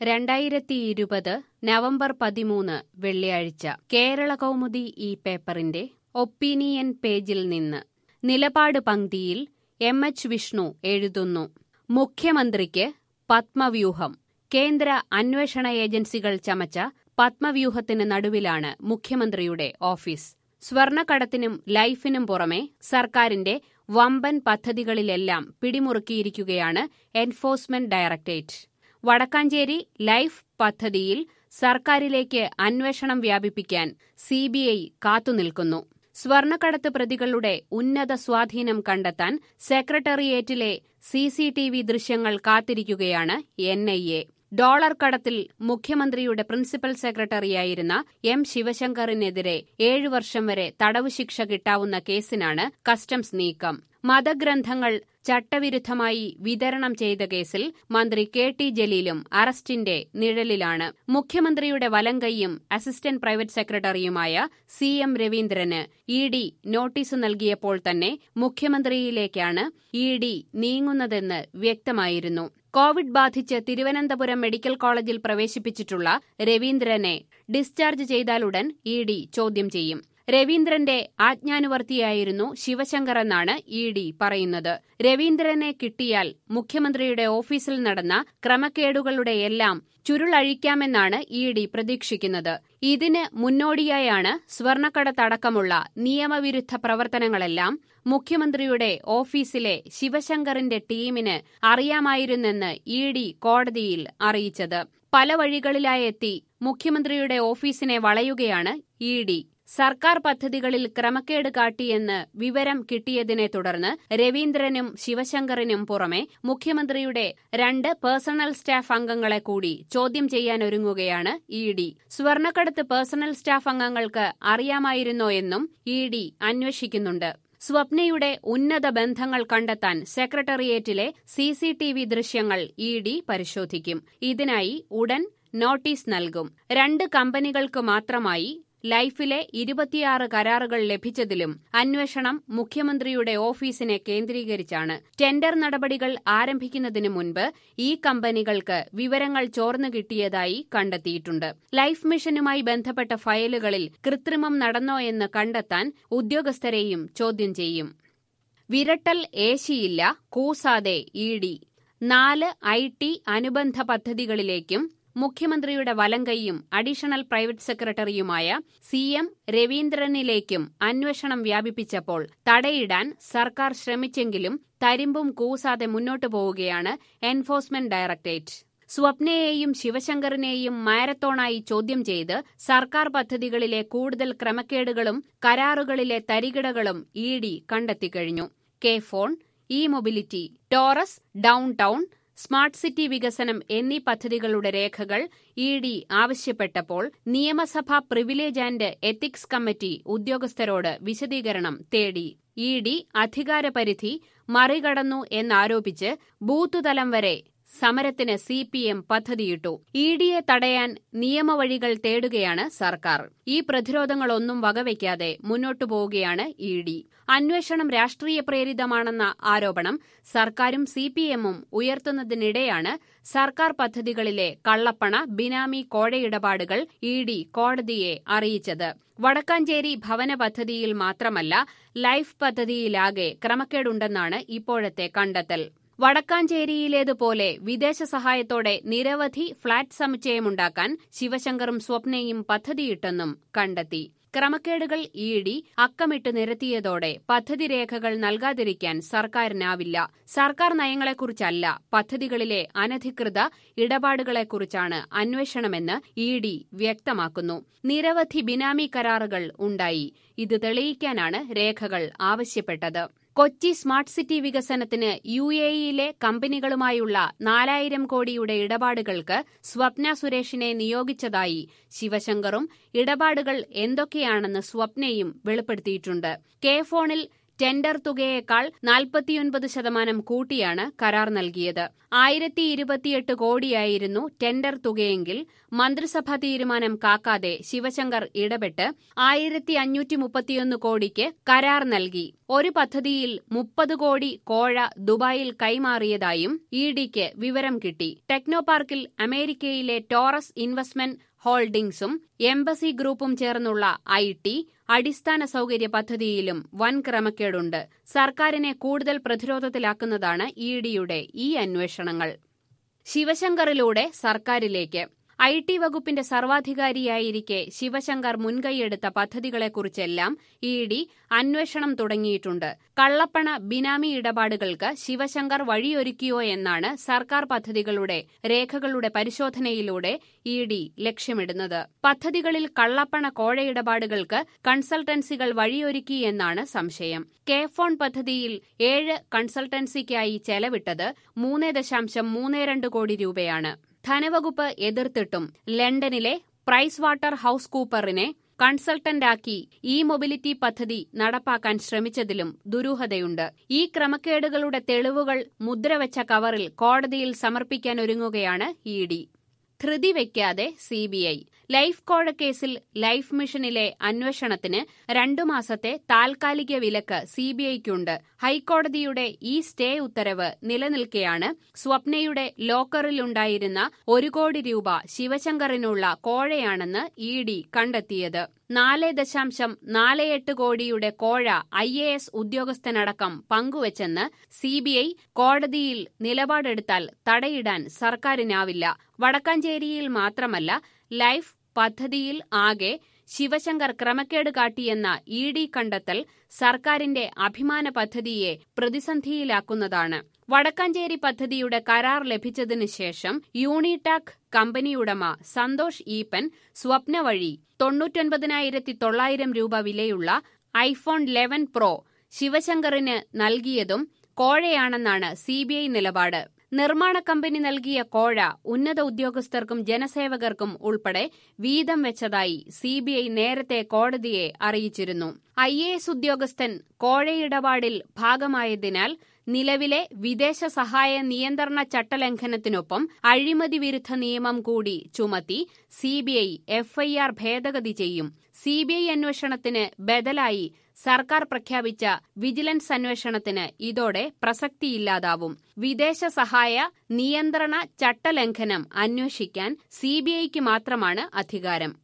രണ്ടായിരത്തി ഇരുപത് നവംബർ പതിമൂന്ന് വെള്ളിയാഴ്ച കേരള കൗമുദി ഈ പേപ്പറിന്റെ ഒപ്പീനിയൻ പേജിൽ നിന്ന് നിലപാട് പങ്ക്തിയിൽ എം എച്ച് വിഷ്ണു എഴുതുന്നു മുഖ്യമന്ത്രിക്ക് പത്മവ്യൂഹം കേന്ദ്ര അന്വേഷണ ഏജൻസികൾ ചമച്ച പത്മവ്യൂഹത്തിന് നടുവിലാണ് മുഖ്യമന്ത്രിയുടെ ഓഫീസ് സ്വർണക്കടത്തിനും ലൈഫിനും പുറമെ സർക്കാരിന്റെ വമ്പൻ പദ്ധതികളിലെല്ലാം പിടിമുറുക്കിയിരിക്കുകയാണ് എൻഫോഴ്സ്മെന്റ് ഡയറക്ടറേറ്റ് വടക്കാഞ്ചേരി ലൈഫ് പദ്ധതിയിൽ സർക്കാരിലേക്ക് അന്വേഷണം വ്യാപിപ്പിക്കാൻ സിബിഐ കാത്തുനിൽക്കുന്നു സ്വർണക്കടത്ത് പ്രതികളുടെ ഉന്നത സ്വാധീനം കണ്ടെത്താൻ സെക്രട്ടേറിയറ്റിലെ സിസിടിവി ദൃശ്യങ്ങൾ കാത്തിരിക്കുകയാണ് എൻഐഎ ഡോളർ കടത്തിൽ മുഖ്യമന്ത്രിയുടെ പ്രിൻസിപ്പൽ സെക്രട്ടറിയായിരുന്ന എം ശിവശങ്കറിനെതിരെ ഏഴു വർഷം വരെ തടവ് ശിക്ഷ കിട്ടാവുന്ന കേസിനാണ് കസ്റ്റംസ് നീക്കം മതഗ്രന്ഥങ്ങൾ ചട്ടവിരുദ്ധമായി വിതരണം ചെയ്ത കേസിൽ മന്ത്രി കെ ടി ജലീലും അറസ്റ്റിന്റെ നിഴലിലാണ് മുഖ്യമന്ത്രിയുടെ വലങ്കൈയും അസിസ്റ്റന്റ് പ്രൈവറ്റ് സെക്രട്ടറിയുമായ സി എം രവീന്ദ്രന് ഇ ഡി നോട്ടീസ് നൽകിയപ്പോൾ തന്നെ മുഖ്യമന്ത്രിയിലേക്കാണ് ഇ ഡി നീങ്ങുന്നതെന്ന് വ്യക്തമായിരുന്നു കോവിഡ് ബാധിച്ച് തിരുവനന്തപുരം മെഡിക്കൽ കോളേജിൽ പ്രവേശിപ്പിച്ചിട്ടുള്ള രവീന്ദ്രനെ ഡിസ്ചാർജ് ചെയ്താലുടൻ ഇ ഡി ചോദ്യം ചെയ്യും രവീന്ദ്രന്റെ ആജ്ഞാനുവർത്തിയായിരുന്നു ശിവശങ്കർ എന്നാണ് ഇ ഡി പറയുന്നത് രവീന്ദ്രനെ കിട്ടിയാൽ മുഖ്യമന്ത്രിയുടെ ഓഫീസിൽ നടന്ന ക്രമക്കേടുകളുടെയെല്ലാം ചുരുളഴിക്കാമെന്നാണ് ഇ ഡി പ്രതീക്ഷിക്കുന്നത് ഇതിന് മുന്നോടിയായാണ് സ്വർണക്കടത്തടക്കമുള്ള നിയമവിരുദ്ധ പ്രവർത്തനങ്ങളെല്ലാം മുഖ്യമന്ത്രിയുടെ ഓഫീസിലെ ശിവശങ്കറിന്റെ ടീമിന് അറിയാമായിരുന്നെന്ന് ഇ ഡി കോടതിയിൽ അറിയിച്ചത് പല വഴികളിലായെത്തി മുഖ്യമന്ത്രിയുടെ ഓഫീസിനെ വളയുകയാണ് ഇ ഡി സർക്കാർ പദ്ധതികളിൽ ക്രമക്കേട് കാട്ടിയെന്ന് വിവരം കിട്ടിയതിനെ തുടർന്ന് രവീന്ദ്രനും ശിവശങ്കറിനും പുറമെ മുഖ്യമന്ത്രിയുടെ രണ്ട് പേഴ്സണൽ സ്റ്റാഫ് അംഗങ്ങളെ കൂടി ചോദ്യം ചെയ്യാനൊരുങ്ങുകയാണ് ഇ ഡി സ്വർണക്കടത്ത് പേഴ്സണൽ സ്റ്റാഫ് അംഗങ്ങൾക്ക് അറിയാമായിരുന്നോ എന്നും ഇ ഡി അന്വേഷിക്കുന്നുണ്ട് സ്വപ്നയുടെ ഉന്നത ബന്ധങ്ങൾ കണ്ടെത്താൻ സെക്രട്ടേറിയറ്റിലെ സിസിടിവി ദൃശ്യങ്ങൾ ഇ ഡി പരിശോധിക്കും ഇതിനായി ഉടൻ നോട്ടീസ് നൽകും രണ്ട് കമ്പനികൾക്ക് മാത്രമായി ലൈഫിലെ ഇരുപത്തിയാറ് കരാറുകൾ ലഭിച്ചതിലും അന്വേഷണം മുഖ്യമന്ത്രിയുടെ ഓഫീസിനെ കേന്ദ്രീകരിച്ചാണ് ടെൻഡർ നടപടികൾ ആരംഭിക്കുന്നതിന് മുൻപ് ഈ കമ്പനികൾക്ക് വിവരങ്ങൾ ചോർന്നു കിട്ടിയതായി കണ്ടെത്തിയിട്ടുണ്ട് ലൈഫ് മിഷനുമായി ബന്ധപ്പെട്ട ഫയലുകളിൽ കൃത്രിമം നടന്നോ എന്ന് കണ്ടെത്താൻ ഉദ്യോഗസ്ഥരെയും ചോദ്യം ചെയ്യും വിരട്ടൽ ഏശിയില്ല കൂസാതെ ഇ ഡി നാല് ഐ ടി അനുബന്ധ പദ്ധതികളിലേക്കും മുഖ്യമന്ത്രിയുടെ വലങ്കൈയും അഡീഷണൽ പ്രൈവറ്റ് സെക്രട്ടറിയുമായ സി എം രവീന്ദ്രനിലേക്കും അന്വേഷണം വ്യാപിപ്പിച്ചപ്പോൾ തടയിടാൻ സർക്കാർ ശ്രമിച്ചെങ്കിലും തരിമ്പും കൂസാതെ മുന്നോട്ടു പോവുകയാണ് എൻഫോഴ്സ്മെന്റ് ഡയറക്ടറേറ്റ് സ്വപ്നയെയും ശിവശങ്കറിനെയും മാരത്തോണായി ചോദ്യം ചെയ്ത് സർക്കാർ പദ്ധതികളിലെ കൂടുതൽ ക്രമക്കേടുകളും കരാറുകളിലെ തരികിടകളും ഇ ഡി കണ്ടെത്തിക്കഴിഞ്ഞു K phone E mobility Taurus downtown smart city വികസനം എന്നീ പദ്ധതികളുടെ രേഖകൾ ഇ ഡി ആവശ്യപ്പെട്ടപ്പോൾ നിയമസഭാ പ്രിവിലേജ് ആൻഡ് എത്തിക്സ് കമ്മിറ്റി ഉദ്യോഗസ്ഥരോട് വിശദീകരണം തേടി ഇ ഡി അധികാരപരിധി മറികടന്നു എന്നാരോപിച്ച് ബൂത്തുതലം വരെ സമരത്തിന് സി പി എം പദ്ധതിയിട്ടു ഇ ഡിയെ തടയാൻ നിയമവഴികൾ തേടുകയാണ് സർക്കാർ ഈ പ്രതിരോധങ്ങളൊന്നും വകവയ്ക്കാതെ മുന്നോട്ടു പോവുകയാണ് ഇ ഡി അന്വേഷണം രാഷ്ട്രീയ പ്രേരിതമാണെന്ന ആരോപണം സർക്കാരും സി പി എമ്മും ഉയർത്തുന്നതിനിടെയാണ് സർക്കാർ പദ്ധതികളിലെ കള്ളപ്പണ ബിനാമി കോഴയിടപാടുകൾ ഇ ഡി കോടതിയെ അറിയിച്ചത് വടക്കാഞ്ചേരി ഭവന പദ്ധതിയിൽ മാത്രമല്ല ലൈഫ് പദ്ധതിയിലാകെ ക്രമക്കേടുണ്ടെന്നാണ് ഇപ്പോഴത്തെ കണ്ടെത്തൽ വടക്കാഞ്ചേരിയിലേതുപോലെ വിദേശ സഹായത്തോടെ നിരവധി ഫ്ളാറ്റ് സമുച്ചയമുണ്ടാക്കാൻ ശിവശങ്കറും സ്വപ്നയും പദ്ധതിയിട്ടെന്നും കണ്ടെത്തി ക്രമക്കേടുകൾ ഇ ഡി അക്കമിട്ട് നിരത്തിയതോടെ പദ്ധതി രേഖകൾ നൽകാതിരിക്കാൻ സർക്കാരിനാവില്ല സർക്കാർ നയങ്ങളെക്കുറിച്ചല്ല പദ്ധതികളിലെ അനധികൃത ഇടപാടുകളെക്കുറിച്ചാണ് അന്വേഷണമെന്ന് ഇ ഡി വ്യക്തമാക്കുന്നു നിരവധി ബിനാമി കരാറുകൾ ഉണ്ടായി ഇത് തെളിയിക്കാനാണ് രേഖകൾ ആവശ്യപ്പെട്ടത് കൊച്ചി സ്മാർട്ട് സിറ്റി വികസനത്തിന് യു എയിലെ കമ്പനികളുമായുള്ള നാലായിരം കോടിയുടെ ഇടപാടുകൾക്ക് സ്വപ്ന സുരേഷിനെ നിയോഗിച്ചതായി ശിവശങ്കറും ഇടപാടുകൾ എന്തൊക്കെയാണെന്ന് സ്വപ്നയും വെളിപ്പെടുത്തിയിട്ടുണ്ട് കെ ഫോണിൽ ടെൻഡർ തുകയേക്കാൾ നാൽപ്പത്തിയൊൻപത് ശതമാനം കൂട്ടിയാണ് കരാർ നൽകിയത് ആയിരത്തി ഇരുപത്തിയെട്ട് കോടിയായിരുന്നു ടെൻഡർ തുകയെങ്കിൽ മന്ത്രിസഭാ തീരുമാനം കാക്കാതെ ശിവശങ്കർ ഇടപെട്ട് ആയിരത്തി അഞ്ഞൂറ്റി മുപ്പത്തിയൊന്ന് കോടിക്ക് കരാർ നൽകി ഒരു പദ്ധതിയിൽ മുപ്പത് കോടി കോഴ ദുബായിൽ കൈമാറിയതായും ഇ ഡിക്ക് വിവരം കിട്ടി ടെക്നോ പാർക്കിൽ അമേരിക്കയിലെ ടോറസ് ഇൻവെസ്റ്റ്മെന്റ് ഹോൾഡിംഗ്സും എംബസി ഗ്രൂപ്പും ചേർന്നുള്ള ഐ ടി അടിസ്ഥാന സൗകര്യ പദ്ധതിയിലും വൻ ക്രമക്കേടുണ്ട് സർക്കാരിനെ കൂടുതൽ പ്രതിരോധത്തിലാക്കുന്നതാണ് ഇ ഡിയുടെ ഈ അന്വേഷണങ്ങൾ ശിവശങ്കറിലൂടെ സർക്കാരിലേക്ക് ഐ ടി വകുപ്പിന്റെ സർവാധികാരിയായിരിക്കെ ശിവശങ്കർ മുൻകൈയെടുത്ത പദ്ധതികളെക്കുറിച്ചെല്ലാം ഇ ഡി അന്വേഷണം തുടങ്ങിയിട്ടുണ്ട് കള്ളപ്പണ ബിനാമി ഇടപാടുകൾക്ക് ശിവശങ്കർ വഴിയൊരുക്കിയോ എന്നാണ് സർക്കാർ പദ്ധതികളുടെ രേഖകളുടെ പരിശോധനയിലൂടെ ഇ ഡി ലക്ഷ്യമിടുന്നത് പദ്ധതികളിൽ കള്ളപ്പണ കോഴയിടപാടുകൾക്ക് കൺസൾട്ടൻസികൾ വഴിയൊരുക്കി എന്നാണ് സംശയം കെ ഫോൺ പദ്ധതിയിൽ ഏഴ് കൺസൾട്ടൻസിക്കായി ചെലവിട്ടത് മൂന്ന് ദശാംശം മൂന്ന് രണ്ട് കോടി രൂപയാണ് ധനവകുപ്പ് എതിർത്തിട്ടും ലണ്ടനിലെ പ്രൈസ് വാട്ടർ ഹൌസ് കൂപ്പറിനെ കൺസൾട്ടന്റാക്കി ഇ മൊബിലിറ്റി പദ്ധതി നടപ്പാക്കാൻ ശ്രമിച്ചതിലും ദുരൂഹതയുണ്ട് ഈ ക്രമക്കേടുകളുടെ തെളിവുകൾ മുദ്രവെച്ച കവറിൽ കോടതിയിൽ സമർപ്പിക്കാനൊരുങ്ങുകയാണ് ഇ ഡി ധൃതി വയ്ക്കാതെ സിബിഐ ലൈഫ് കോഴക്കേസിൽ ലൈഫ് മിഷനിലെ അന്വേഷണത്തിന് രണ്ടു മാസത്തെ താൽക്കാലിക വിലക്ക് സിബിഐക്കുണ്ട് ഹൈക്കോടതിയുടെ ഈ സ്റ്റേ ഉത്തരവ് നിലനിൽക്കെയാണ് സ്വപ്നയുടെ ലോക്കറിലുണ്ടായിരുന്ന ഒരു കോടി രൂപ ശിവശങ്കറിനുള്ള കോഴയാണെന്ന് ഇ ഡി കണ്ടെത്തിയത് നാല് ദശാംശം നാല് എട്ട് കോടിയുടെ കോഴ ഐ എ എസ് ഉദ്യോഗസ്ഥനടക്കം പങ്കുവച്ചെന്ന് സിബിഐ കോടതിയിൽ നിലപാടെടുത്താൽ തടയിടാൻ സർക്കാരിനാവില്ല വടക്കാഞ്ചേരിയിൽ മാത്രമല്ല ലൈഫ് പദ്ധതിയിൽ ആകെ ശിവശങ്കർ ക്രമക്കേട് കാട്ടിയെന്ന ഇ ഡി കണ്ടെത്തൽ സർക്കാരിന്റെ അഭിമാന പദ്ധതിയെ പ്രതിസന്ധിയിലാക്കുന്നതാണ് വടക്കാഞ്ചേരി പദ്ധതിയുടെ കരാർ ലഭിച്ചതിനു ശേഷം യൂണിടാക് കമ്പനിയുടമ സന്തോഷ് ഈപ്പൻ സ്വപ്ന വഴി തൊണ്ണൂറ്റൊൻപതിനായിരത്തി തൊള്ളായിരം രൂപ വിലയുള്ള ഐഫോൺ ലെവൻ പ്രോ ശിവശങ്കറിന് നൽകിയതും കോഴയാണെന്നാണ് സിബിഐ നിലപാട് നിർമ്മാണ കമ്പനി നൽകിയ കോഴ ഉന്നത ഉദ്യോഗസ്ഥർക്കും ജനസേവകർക്കും ഉൾപ്പെടെ വീതം വെച്ചതായി സിബിഐ നേരത്തെ കോടതിയെ അറിയിച്ചിരുന്നു ഐ എ എസ് ഉദ്യോഗസ്ഥൻ കോഴയിടപാടിൽ ഭാഗമായതിനാൽ നിലവിലെ വിദേശ സഹായ നിയന്ത്രണ ചട്ടലംഘനത്തിനൊപ്പം അഴിമതി വിരുദ്ധ നിയമം കൂടി ചുമത്തി സിബിഐ എഫ്ഐആർ ഭേദഗതി ചെയ്യും സിബിഐ അന്വേഷണത്തിന് ബദലായി സർക്കാർ പ്രഖ്യാപിച്ച വിജിലൻസ് അന്വേഷണത്തിന് ഇതോടെ പ്രസക്തിയില്ലാതാവും വിദേശ സഹായ നിയന്ത്രണ ചട്ടലംഘനം അന്വേഷിക്കാൻ സിബിഐക്ക് മാത്രമാണ് അധികാരം